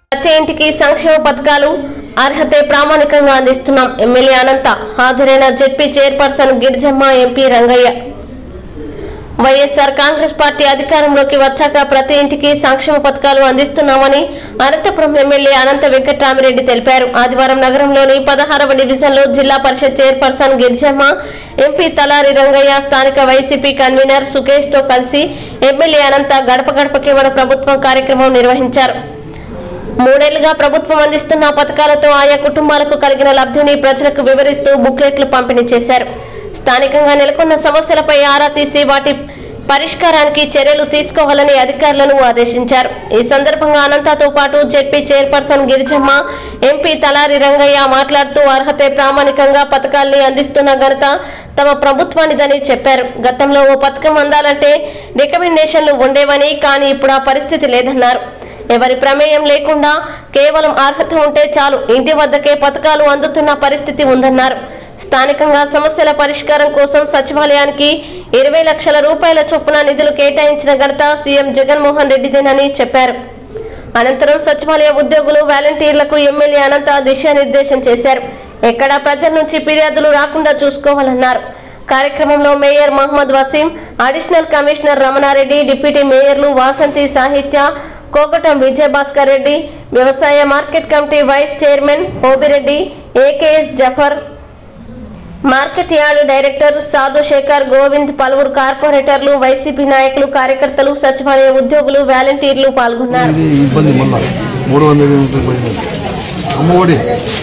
ప్రతి ఇంటికి సంక్షేమ పథకాలు అర్హతే ప్రామాణికంగా అందిస్తున్నాం ఎమ్మెల్యే అనంత హాజరైన ZP chairperson Girijamma MP Rangaiah YSR Congress party అధికారంలోకి వచ్చాక ప్రతి ఇంటికి సంక్షేమ పథకాలు అందిస్తున్నామని అనంతపురం ఎమ్మెల్యే అనంత వెంకట్రామిరెడ్డి తెలిపారు ఆదివారం నగరంలోని పదహారవ డివిజన్లో జిల్లా పరిషత్ చైర్పర్సన్ గిరిజమ్మ ఎంపీ తలారి రంగయ్య స్థానిక వైసీపీ కన్వీనర్ సుకేష్ తో కలిసి ఎమ్మెల్యే అనంత గడప గడపకి మన ప్రభుత్వం కార్యక్రమం నిర్వహించారు మూడేళ్లుగా ప్రభుత్వం అందిస్తున్న పథకాలతో ఆయా కుటుంబాలకు కలిగిన లబ్ధిని ప్రజలకు వివరిస్తూ బుక్లెట్లు పంపిణీ చేశారు స్థానికంగా నెలకొన్న సమస్యలపై ఆరా తీసి వాటి పరిష్కారానికి చర్యలు తీసుకోవాలని అధికారులను ఆదేశించారు ఈ సందర్భంగా అనంతతో పాటు ZP chairperson Girijamma MP Talari Rangaiah మాట్లాడుతూ అర్హతే ప్రామాణికంగా పథకాల్ని అందిస్తున్న ఘనత తమ ప్రభుత్వానిదని చెప్పారు గతంలో ఓ పథకం అందాలంటే రికమెండేషన్లు ఉండేవని కానీ ఇప్పుడు ఆ పరిస్థితి లేదన్నారు ఎవరి ప్రమేయం లేకుండా కేవలం అర్హత ఉంటే చాలు ఇంటి వద్దకే పథకాలు అందుతున్న పరిస్థితి ఉందన్నారు స్థానికంగా సమస్యల పరిష్కారం కోసం సచివాలయానికి ఇరవై లక్షల రూపాయల చొప్పున నిధులు కేటాయించిన ఘనత సీఎం జగన్మోహన్ రెడ్డిదేనని చెప్పారు అనంతరం సచివాలయ ఉద్యోగులు వాలంటీర్లకు ఎమ్మెల్యే అనంత దిశానిర్దేశం చేశారు ఎక్కడా ప్రజల నుంచి ఫిర్యాదులు రాకుండా చూసుకోవాలన్నారు కార్యక్రమంలో mayor Mohammed Waseem additional commissioner Ramana Reddy deputy మేయర్లు వాసంతి సాహిత్య కోకటం విజయభాస్కర్ రెడ్డి వ్యవసాయ market committee vice chairman Obireddy AKS Jafar market yard director Sadhu Shekhar Govind పలువురు కార్పొరేటర్లు వైసీపీ నాయకులు కార్యకర్తలు సచివాలయ ఉద్యోగులు వాలంటీర్లు పాల్గొన్నారు ఇది ఇబ్బంది మళ్ళా మూడు వందల యూనిట్లు పోయింది అమ్మఒడి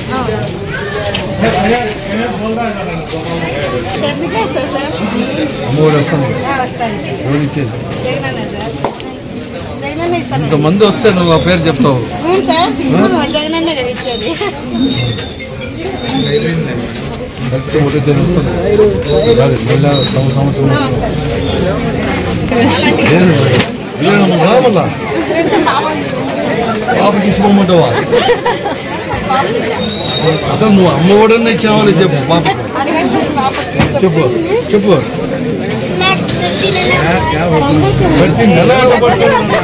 అమ్మఒడి వస్తుంది ఎవరు ఇచ్చేది ఇంతమంది వస్తే నువ్వు ఆ పేరు చెప్తావు జగనన్న కదా ఇచ్చేది కరెక్ట్ ఒకటి తెలిసి వస్తుంది కాదు, మళ్ళా సంవ- సంవత్సరం లేదు, లేదు, రా మళ్ళా పాపకి ఇచ్చిపోమంటావా అసలు నువ్వు అమ్మఒడన్నా ఇచ్చావని చెప్పు పాపకు చెప్పు చెప్పు ప్రతి నెల ఎట్లా పట్టుకుంటున్నావు?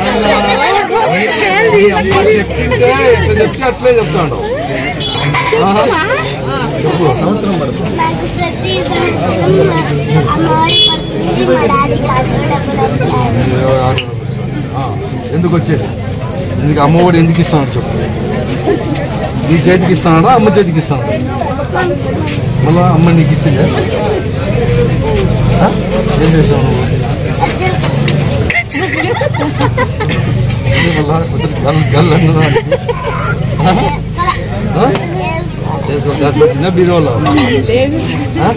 ఈ అమ్మ చెప్తుంటే ఎట్లా చెప్తే అట్లే చెప్తాడు ఆహా. చెప్పు సంవత్సరం పడుతుంది నాకు ప్రతి అమ్మవారి పడుతుంది మా డాడీ కాదు డబ్బులు వస్తాయి ఆ, ఎందుకు వచ్చేది ఎందుకు అమ్మఒడి ఎందుకు ఇస్తాడు చెప్పు నీ చేతికి ఇస్తానడా అమ్మ చేతికి ఇస్తాను మళ్ళా అమ్మ నీకు ఇచ్చిందే ఆ? ఏం చేసావు నువ్వు ఏంది మళ్ళా కొంచెం గల్ గల్ అన్నదా నీకు? ఆ? చేసుకో దాచిపెట్టిందా బీరువాలో ఆ?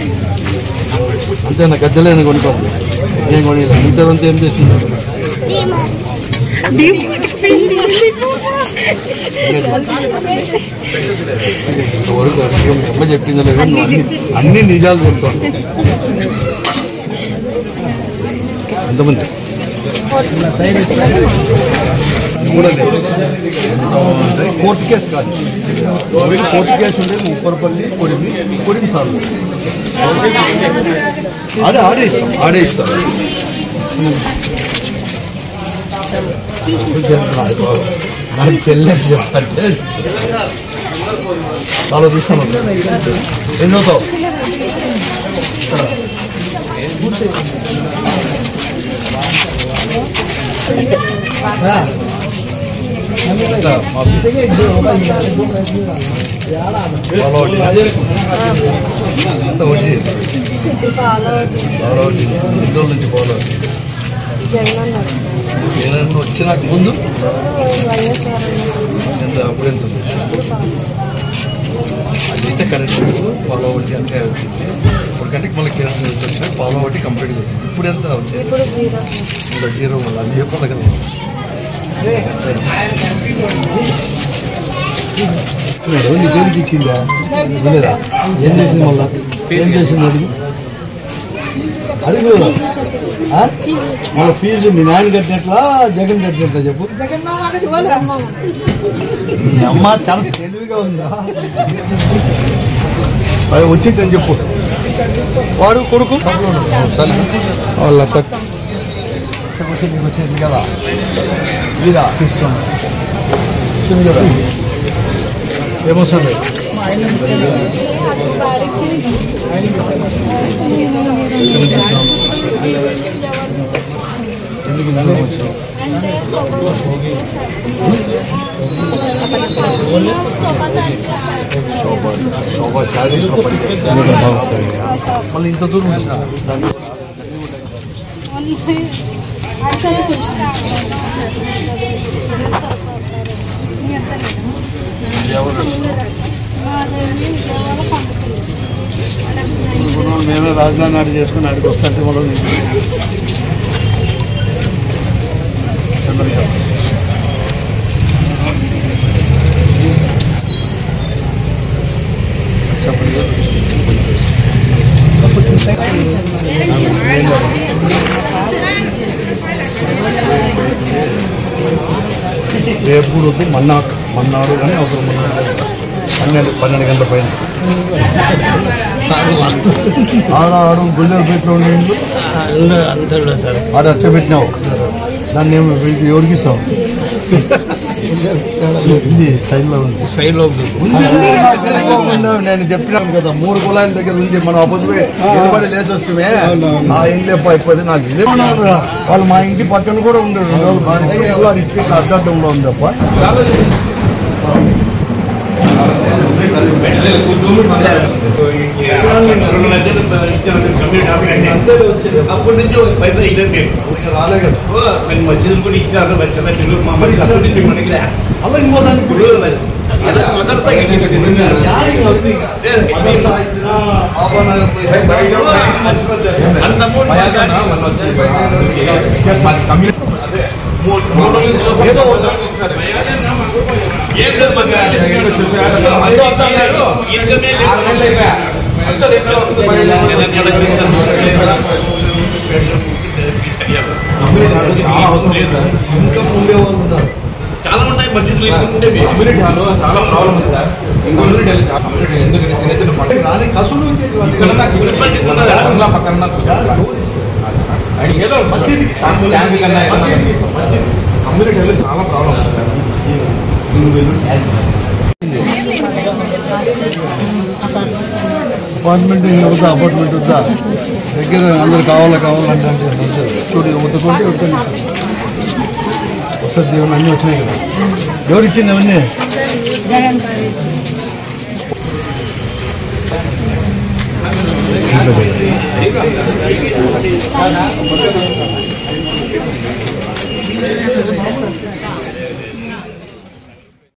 అంతేనా గజ్జలేని కొనుక్కోండి ఏం కొనిలేదు మిగతాదంతా ఏం చేసింది ఇంతవరకు అసలు మీ అమ్మ చెప్పిందో లేదో నువ్వు అన్ని అన్ని నిజాలు చెప్తాను ఎంతమంది కూడా లేదు అంటే కోర్టు కేసు కాదు ఒకవేళ కోర్టు కేసు ఉంటే ఉప్పరపల్లి కొడిమి కొడిమి సార్లు ఆడే ఆడే ఇస్తాం ఆడే ఇస్తాం నాకు తెలియదు చెప్పంటే చాలా తీస్తాను ఏం చదువుతావు ఎంత? పాల వడ్డీ. ఎంత వడ్డీ? పాల వడ్డీ. ఎన్ని రోజుల నుంచి పాల వడ్డీ? నేను వచ్చినాక ముందు ఎంత అప్పుడు ఎంత ఉంది? అదైతే కరెక్ట్ పాల వడ్డీ అంతే వచ్చింది ఇప్పటికంటే మళ్ళీ కిరణ్ నుంచి వచ్చిన పాల వడ్డీ కంప్లీట్గా వచ్చింది ఇప్పుడు ఎంత వచ్చింది ఇప్పుడు జీరో మళ్ళీ అది చెప్పాలి కదా చూడు నీ దేనికి ఇచ్చిందా లేదా ఏం చేసింది మళ్ళా ఏం చేసింది అడుగు అడుగు ఆ? మళ్ళీ ఫీజు మీ నాయన కట్టినట్లా జగన్ కట్టినట్లా చెప్పు మీ అమ్మ చాలా తెలివిగా ఉందా అది వచ్చింటని చెప్పు వాడు కొడుకు సరే వాళ్ళ అత్త వచ్చేది నీకు వచ్చేది కదా ఇదా తీసుకోండి ఇస్తుంది కదా ఏమొస్తుంది ఎందుకు ఇందులో వచ్చావు శోభ శోభ శారీస్లో మళ్ళీ ఇంత దూరం వచ్చిన దాన్ని ఎవరు ఇప్పుడు మేమే రాజధాని ఆడి చేసుకుని ఆడికి వస్తుంటే మనం చంద్రబాబు చెప్పండి రేపు కూడా వద్దు మన్నాడు మన్నాడు కానీ అవసరం మన్నాడు పన్నెండు పన్నెండు గంటల పైన ఆడ ఆడు గుళ్ళెలు పెట్టి ఉండి ఆడ అచ్చబెట్టినావు దాన్ని ఏమి వీడికి ఎవరికి ఇస్తావు ఇది సైడ్లో ఉంది సైడ్లో నేను చెప్పినాను కదా మూడు కులాయిల దగ్గర ఉంది మనం అబద్ధమే నిలబడి లేచి వచ్చమే ఆ ఇంట్లో అయిపోయింది నాకు ఇదే వాళ్ళు మా ఇంటి పక్కన కూడా ఉంది రెండు రోజులు బాగా ఇంటికి అడ్డంలో ఉంది తప్ప రెండు లక్షలు ఇచ్చిన కమ్యూనిటీ ఆఫీస్ అండి అప్పటి నుంచి ఒక పైసా ఇవ్వలేదు మీరు రాలే కదా ఓ, మరి మసీదులు కూడా ఇచ్చారు మరి చిన్న పిల్లలు మా మరి అప్పటి నుంచి మేము అడిగిలే అలా ఇంకో దానికి ఇప్పుడు మరి అదే మదర్సా ఇచ్చింది. అంత అమౌంట్ మూడు మూడు రోజులు ఏదో ఏం లేదు మాకు. ఐదు వస్తున్నారు. ఇన్కమే లేదు. నెల నెల చాలా అవసరం లేదు సార్ ఇంకా ఉండేవాళ్ళు ఉన్నారు చాలా ఉన్నాయి మధ్యలో ఉండేవి కమ్యూనిటీ హాల్ చాలా ప్రాబ్లం ఉంది సార్ కమ్యూనిటీ హాల్ చాలా కమ్యూనిటీ ఎందుకంటే చిన్న చిన్న పండుగ రాని కసులు ఇక్కడ నాకు ఇక్కడ ఇబ్బంది ఉన్నదా? బంగ్లా పక్కన నాకు అది ఏదో మసీదుకి ఇస్తాం. ట్యాంక్ కన్నా ఏదైనా మసీదుకి ఇస్తాం, మసీదుకి ఇస్తాం. కమ్యూనిటీ హాల్ చాలా ప్రాబ్లం ఉంది సార్ అపార్ట్మెంట్ వద్దా అపార్ట్మెంట్ వద్దా దగ్గర అందరు కావాలా కావాలంటే అంటే మంచిది. చూడు వద్దుకుంటే వద్దండి వస్తుంది దేవుని అన్నీ వచ్చినాయి కదా ఎవరు ఇచ్చింది అవన్నీ